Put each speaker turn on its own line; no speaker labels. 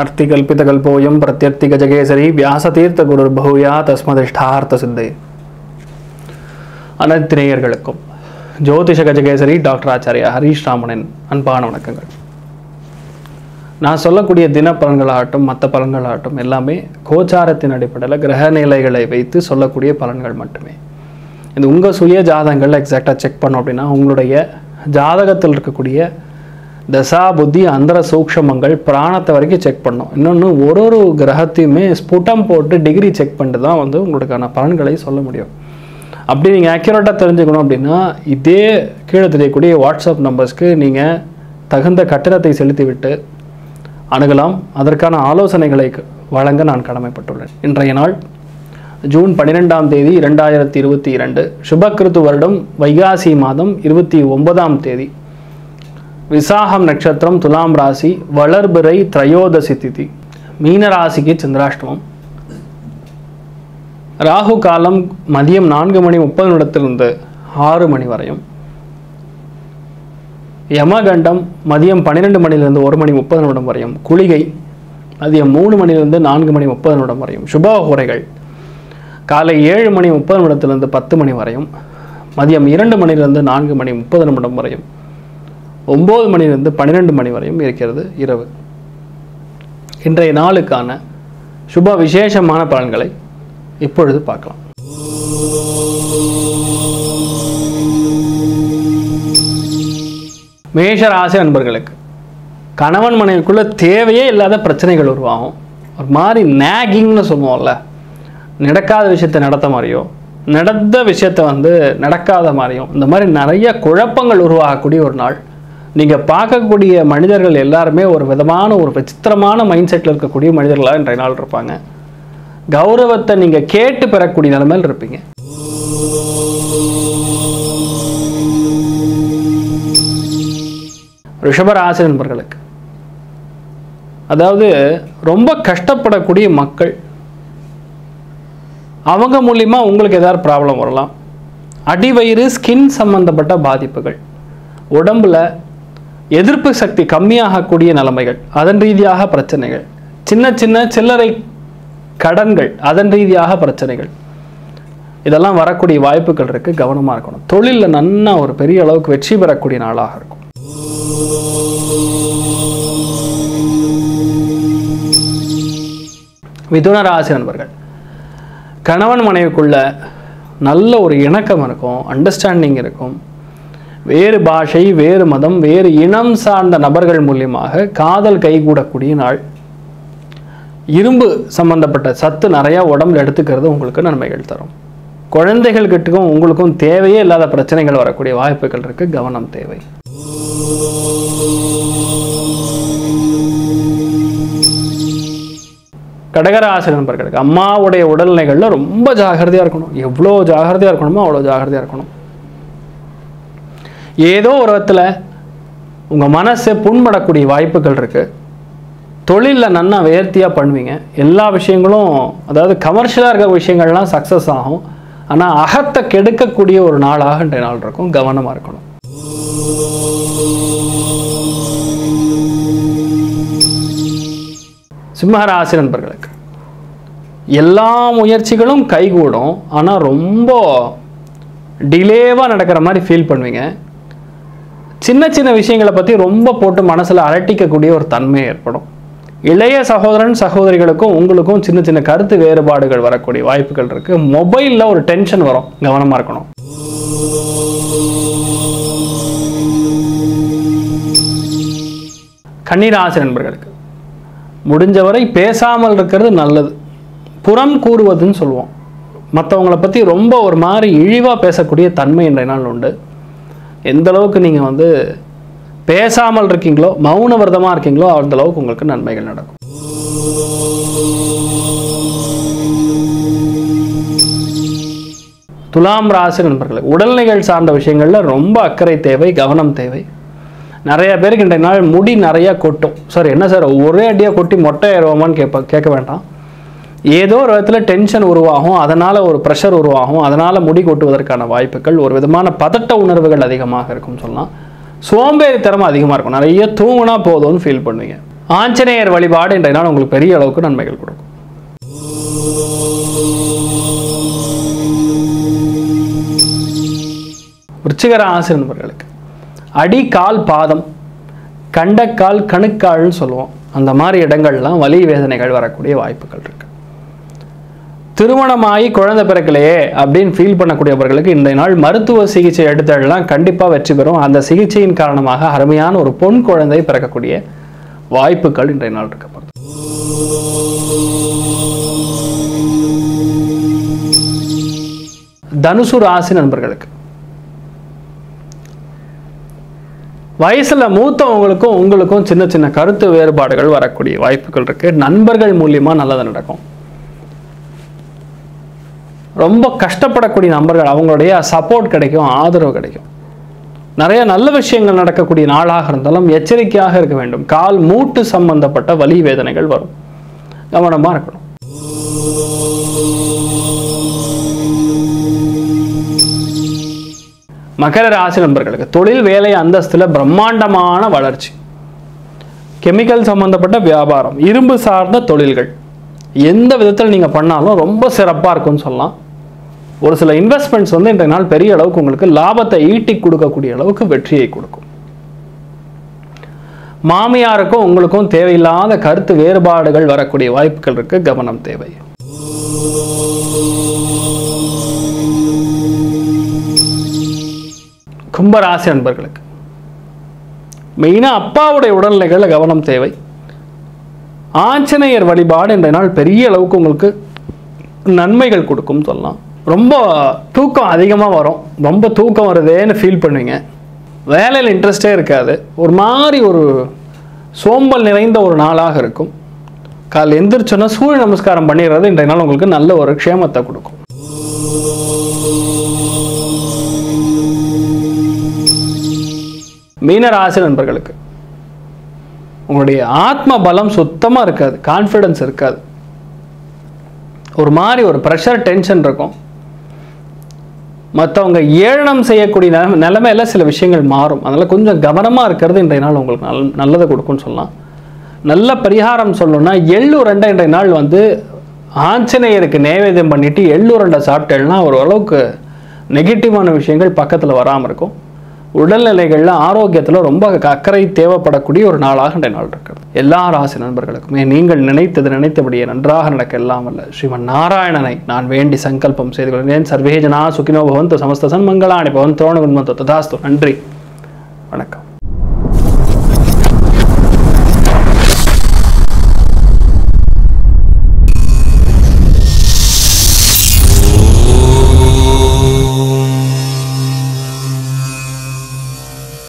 அர்த்திகல்பிதகல்போயம் பிரத்யர்த்திகஜகேசரி வியாசதீர்த்த குரு பகுயா தஸ்மதிஷ்டார்த்த சித்தை அனைத்து நேயர்களுக்கும் ஜோதிஷ கஜகேசரி டாக்டர் ஆச்சாரியா ஹரீஷ் ராமனின் அன்பான வணக்கங்கள் நான் சொல்லக்கூடிய தின பலன்களாகட்டும் மற்ற பலன்களாகட்டும் எல்லாமே கோச்சாரத்தின் அடிப்படையில் கிரக நிலைகளை வைத்து சொல்லக்கூடிய பலன்கள் மட்டுமே இது உங்கள் சுய ஜாதகங்கள் எக்ஸாக்டாக செக் பண்ணோம் அப்படின்னா உங்களுடைய ஜாதகத்தில் இருக்கக்கூடிய தசா புத்தி அந்தர சூக்ஷமங்கள் பிராணத்தை வரைக்கும் செக் பண்ணோம் இன்னொன்று ஒரு ஒரு கிரகத்தையுமே ஸ்புட்டம் போட்டு டிகிரி செக் பண்ணிட்டு தான் வந்து உங்களுக்கான பலன்களை சொல்ல முடியும் அப்படி நீங்கள் அக்யூரேட்டாக தெரிஞ்சுக்கணும் அப்படின்னா இதே கீழே தெரியக்கூடிய வாட்ஸ்அப் நம்பர்ஸ்க்கு நீங்கள் தகுந்த கட்டணத்தை செலுத்திவிட்டு அணுகலாம் அதற்கான ஆலோசனைகளை வழங்க நான் கடமைப்பட்டுள்ளேன் இன்றைய நாள் ஜூன் பன்னிரெண்டாம் தேதி இரண்டாயிரத்தி இருபத்தி இரண்டு சுபக்கிருத்து வருடம் வைகாசி மாதம் இருபத்தி ஒன்பதாம் தேதி விசாகம் நட்சத்திரம் துலாம் ராசி வளர்பிறை திரையோதசி திதி மீன ராசிக்கு சந்திராஷ்டமம் ராகு காலம் மதியம் நான்கு மணி முப்பது நிமிடத்திலிருந்து ஆறு மணி வரையும் யமகண்டம் மதியம் பன்னிரெண்டு மணிலிருந்து ஒரு மணி முப்பது நிமிடம் வரையும் குளிகை மதியம் மூணு மணிலிருந்து நான்கு மணி முப்பது நிமிடம் வரையும் சுப உரைகள் காலை ஏழு மணி முப்பது நிமிடத்திலிருந்து பத்து மணி வரையும் மதியம் இரண்டு மணிலிருந்து நான்கு மணி முப்பது நிமிடம் வரையும் ஒம்பது மணிலிருந்து பன்னிரெண்டு மணி வரையும் இருக்கிறது இரவு இன்றைய நாளுக்கான சுப விசேஷமான பலன்களை இப்பொழுது பார்க்கலாம் மேஷ ராசி அன்பர்களுக்கு கணவன் மனைவிக்குள்ள தேவையே இல்லாத பிரச்சனைகள் உருவாகும் ஒரு மாதிரி நேகிங்னு சொல்லுவோம்ல நடக்காத விஷயத்தை நடத்த மாதிரியோ நடந்த விஷயத்த வந்து நடக்காத மாதிரியும் இந்த மாதிரி நிறைய குழப்பங்கள் உருவாகக்கூடிய ஒரு நாள் நீங்கள் பார்க்கக்கூடிய மனிதர்கள் எல்லாருமே ஒரு விதமான ஒரு விசித்திரமான மைண்ட் செட்டில் இருக்கக்கூடிய மனிதர்களாக இன்றைய நாள் இருப்பாங்க கௌரவத்தை நீங்கள் கேட்டு பெறக்கூடிய நிலைமையில் இருப்பீங்க ரிஷபராசி நண்பர்களுக்கு அதாவது ரொம்ப கஷ்டப்படக்கூடிய மக்கள் அவங்க மூலிமா உங்களுக்கு ஏதாவது ப்ராப்ளம் வரலாம் அடிவயிறு ஸ்கின் சம்பந்தப்பட்ட பாதிப்புகள் உடம்புல எதிர்ப்பு சக்தி கம்மியாகக்கூடிய நிலைமைகள் அதன் ரீதியாக பிரச்சனைகள் சின்ன சின்ன சில்லறை கடன்கள் அதன் ரீதியாக பிரச்சனைகள் இதெல்லாம் வரக்கூடிய வாய்ப்புகள் இருக்குது கவனமாக இருக்கணும் தொழிலில் நன்னா ஒரு பெரிய அளவுக்கு வெற்றி பெறக்கூடிய நாளாக இருக்கும் மிதுன ராசி நண்பர்கள் கணவன் மனைவிக்குள்ள நல்ல ஒரு இணக்கம் இருக்கும் அண்டர்ஸ்டாண்டிங் இருக்கும் வேறு பாஷை வேறு மதம் வேறு இனம் சார்ந்த நபர்கள் மூலியமாக காதல் கைகூடக்கூடிய நாள் இரும்பு சம்பந்தப்பட்ட சத்து நிறையா உடம்புல எடுத்துக்கிறது உங்களுக்கு நன்மைகள் தரும் குழந்தைகள் கிட்டக்கும் உங்களுக்கும் தேவையே இல்லாத பிரச்சனைகள் வரக்கூடிய வாய்ப்புகள் இருக்கு கவனம் தேவை கடகராசி நண்பர்களுக்கு அம்மாவுடைய உடல்நிலைகளில் ரொம்ப ஜாகிரதையாக இருக்கணும் எவ்வளோ ஜாகிரதையாக இருக்கணுமோ அவ்வளோ ஜாகிரதையாக இருக்கணும் ஏதோ ஒரு விதத்தில் உங்கள் மனசை புண்படக்கூடிய வாய்ப்புகள் இருக்குது தொழிலில் நன்னா வேர்த்தியாக பண்ணுவீங்க எல்லா விஷயங்களும் அதாவது கமர்ஷியலாக இருக்கிற விஷயங்கள்லாம் சக்ஸஸ் ஆகும் ஆனால் அகத்தை கெடுக்கக்கூடிய ஒரு நாளாக இன்றைய நாள் இருக்கும் கவனமாக இருக்கணும் சிம்மராசி நண்பர்களுக்கு எல்லா முயற்சிகளும் கைகூடும் ஆனால் ரொம்ப டிலேவாக நடக்கிற மாதிரி ஃபீல் பண்ணுவீங்க சின்ன சின்ன விஷயங்களை பற்றி ரொம்ப போட்டு மனசில் அலட்டிக்கக்கூடிய ஒரு தன்மை ஏற்படும் இளைய சகோதரன் சகோதரிகளுக்கும் உங்களுக்கும் சின்ன சின்ன கருத்து வேறுபாடுகள் வரக்கூடிய வாய்ப்புகள் இருக்குது மொபைலில் ஒரு டென்ஷன் வரும் கவனமாக இருக்கணும் கன்னிராசி நண்பர்களுக்கு முடிஞ்சவரை பேசாமல் இருக்கிறது நல்லது புறம் கூறுவதுன்னு சொல்லுவோம் மற்றவங்கள பற்றி ரொம்ப ஒரு மாதிரி இழிவாக பேசக்கூடிய தன்மை இன்றைய நாள் உண்டு எந்த அளவுக்கு நீங்கள் வந்து பேசாமல் இருக்கீங்களோ மௌன விரதமாக இருக்கீங்களோ அந்த அளவுக்கு உங்களுக்கு நன்மைகள் நடக்கும் துலாம் ராசி நண்பர்களே உடல்நிலைகள் சார்ந்த விஷயங்களில் ரொம்ப அக்கறை தேவை கவனம் தேவை நிறைய பேருக்கு இன்றைய நாள் முடி நிறைய கொட்டும் சார் என்ன சார் ஒரே அடியாக கொட்டி மொட்டை ஏறுவோமான்னு கேட்ப கேட்க வேண்டாம் ஏதோ ஒரு விதத்தில் டென்ஷன் உருவாகும் அதனால் ஒரு ப்ரெஷர் உருவாகும் அதனால் முடி கொட்டுவதற்கான வாய்ப்புகள் ஒரு விதமான பதட்ட உணர்வுகள் அதிகமாக இருக்கும்னு சொல்லலாம் சோம்பேறித்தனம் அதிகமாக இருக்கும் நிறைய தூங்கினா போதும்னு ஃபீல் பண்ணுவீங்க ஆஞ்சநேயர் வழிபாடு இன்றைய நாள் உங்களுக்கு பெரிய அளவுக்கு நன்மைகள் கொடுக்கும் விருச்சிகர ஆசி நண்பர்களுக்கு அடி கால் பாதம் கண்டக்கால் கணுக்கால்னு சொல்லுவோம் அந்த மாதிரி இடங்கள்லாம் வலி வேதனைகள் வரக்கூடிய வாய்ப்புகள் இருக்கு திருமணமாகி குழந்தை பிறக்கலையே அப்படின்னு ஃபீல் பண்ணக்கூடியவர்களுக்கு இன்றைய நாள் மருத்துவ சிகிச்சை எடுத்தெல்லாம் கண்டிப்பாக வெற்றி பெறும் அந்த சிகிச்சையின் காரணமாக அருமையான ஒரு பொன் குழந்தை பிறக்கக்கூடிய வாய்ப்புகள் இன்றைய நாள் இருக்கப்படுது தனுசு ராசி நண்பர்களுக்கு வயசுல மூத்தவங்களுக்கும் உங்களுக்கும் சின்ன சின்ன கருத்து வேறுபாடுகள் வரக்கூடிய வாய்ப்புகள் இருக்கு நண்பர்கள் மூலியமா நல்லது நடக்கும் ரொம்ப கஷ்டப்படக்கூடிய நண்பர்கள் அவங்களுடைய சப்போர்ட் கிடைக்கும் ஆதரவு கிடைக்கும் நிறைய நல்ல விஷயங்கள் நடக்கக்கூடிய நாளாக இருந்தாலும் எச்சரிக்கையாக இருக்க வேண்டும் கால் மூட்டு சம்பந்தப்பட்ட வலி வேதனைகள் வரும் கவனமா இருக்கணும் மகர ராசி நண்பர்களுக்கு தொழில் வேலை அந்தஸ்துல பிரம்மாண்டமான வளர்ச்சி கெமிக்கல் சம்பந்தப்பட்ட வியாபாரம் இரும்பு சார்ந்த தொழில்கள் எந்த விதத்தில் நீங்கள் பண்ணாலும் ரொம்ப சிறப்பாக இருக்கும்னு சொல்லலாம் ஒரு சில இன்வெஸ்ட்மெண்ட்ஸ் வந்து இன்றைய நாள் பெரிய அளவுக்கு உங்களுக்கு லாபத்தை ஈட்டி கொடுக்கக்கூடிய அளவுக்கு வெற்றியை கொடுக்கும் மாமியாருக்கும் உங்களுக்கும் தேவையில்லாத கருத்து வேறுபாடுகள் வரக்கூடிய வாய்ப்புகள் இருக்கு கவனம் தேவை கும்பராசி அன்பர்களுக்கு மெயினாக அப்பாவுடைய உடல்நிலைகளில் கவனம் தேவை ஆஞ்சநேயர் வழிபாடு இன்றைய நாள் பெரிய அளவுக்கு உங்களுக்கு நன்மைகள் கொடுக்கும் சொல்லலாம் ரொம்ப தூக்கம் அதிகமாக வரும் ரொம்ப தூக்கம் வருதேன்னு ஃபீல் பண்ணுவீங்க வேலையில் இன்ட்ரெஸ்டே இருக்காது ஒரு மாதிரி ஒரு சோம்பல் நிறைந்த ஒரு நாளாக இருக்கும் காலை எந்திரிச்சோன்னா சூரிய நமஸ்காரம் பண்ணிடுறது இன்றைய நாள் உங்களுக்கு நல்ல ஒரு க்ஷேமத்தை கொடுக்கும் மீனராசி நண்பர்களுக்கு உங்களுடைய ஆத்ம பலம் சுத்தமாக இருக்காது கான்ஃபிடன்ஸ் இருக்காது ஒரு மாதிரி ஒரு ப்ரெஷர் டென்ஷன் இருக்கும் மற்றவங்க ஏளனம் செய்யக்கூடிய நிலைமை நிலைமையில சில விஷயங்கள் மாறும் அதனால் கொஞ்சம் கவனமாக இருக்கிறது இன்றைய நாள் உங்களுக்கு நல் நல்லதை கொடுக்கும்னு சொல்லலாம் நல்ல பரிகாரம் சொல்லணும்னா எள்ளுரண்டை இன்றைய நாள் வந்து ஆஞ்சநேயருக்கு நைவேத்தியம் பண்ணிட்டு எள்ளுரண்டை சாப்பிட்டேன்னா ஒரு அளவுக்கு நெகட்டிவான விஷயங்கள் பக்கத்தில் வராமல் இருக்கும் உடல்நிலைகளில் ஆரோக்கியத்தில் ரொம்ப அக்கறை தேவைப்படக்கூடிய ஒரு நாளாக இன்றைய நாள் இருக்கிறது எல்லா ராசி நண்பர்களுக்குமே நீங்கள் நினைத்தது நினைத்தபடியே நன்றாக நடக்க எல்லாம் அல்ல ஸ்ரீமன் நாராயணனை நான் வேண்டி சங்கல்பம் செய்து கொள்கிறேன் சர்வேஜனா சுகினோ பவந்து சமஸ்த சன்மங்களாணி பவன் தோண குண்மந்தோ ததாஸ்து நன்றி வணக்கம்